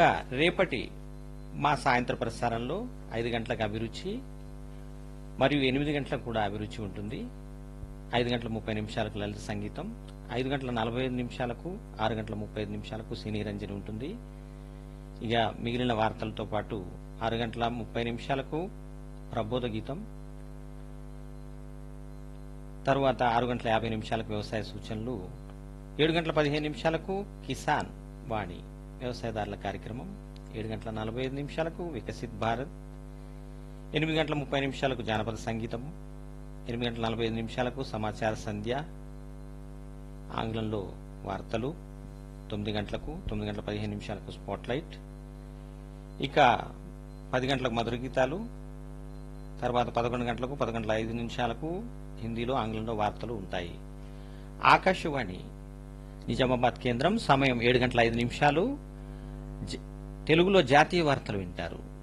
రేపటి మా సాయంత్ర ప్రసారంలో ఐదు గంటలకు అభిరుచి మరియు ఎనిమిది గంటలకు కూడా అభిరుచి ఉంటుంది ఐదు గంటల ముప్పై నిమిషాలకు లలిత సంగీతం ఐదు గంటల నలభై ఐదు నిమిషాలకు ఆరు గంటల ముప్పై ఐదు నిమిషాలకు సినీ రంజని ఉంటుంది ఇక మిగిలిన వార్తలతో పాటు ఆరు గంటల ముప్పై నిమిషాలకు ప్రబోధ గీతం తరువాత ఆరు గంటల యాభై నిమిషాలకు వ్యవసాయ సూచనలు ఏడు గంటల పదిహేను నిమిషాలకు కిసాన్ వాణి వ్యవసాయదారుల కార్యక్రమం ఏడు గంటల నలభై ఐదు నిమిషాలకు వికసిత్ భారత్ ఎనిమిది గంటల ముప్పై నిమిషాలకు జానపద సంగీతం ఎనిమిది గంటల నలభై ఐదు నిమిషాలకు సమాచార సంధ్య ఆంగ్లంలో వార్తలు తొమ్మిది గంటలకు తొమ్మిది గంటల పదిహేను నిమిషాలకు స్పాట్ లైట్ ఇక పది గంటలకు మధుర గీతాలు తర్వాత పదకొండు గంటలకు పదకొండు ఐదు నిమిషాలకు హిందీలో ఆంగ్లంలో వార్తలు ఉంటాయి ఆకాశవాణి నిజామాబాద్ కేంద్రం సమయం ఏడు గంటల ఐదు నిమిషాలు జ- తెలుగులో జాతీయ వార్తలు వింటారు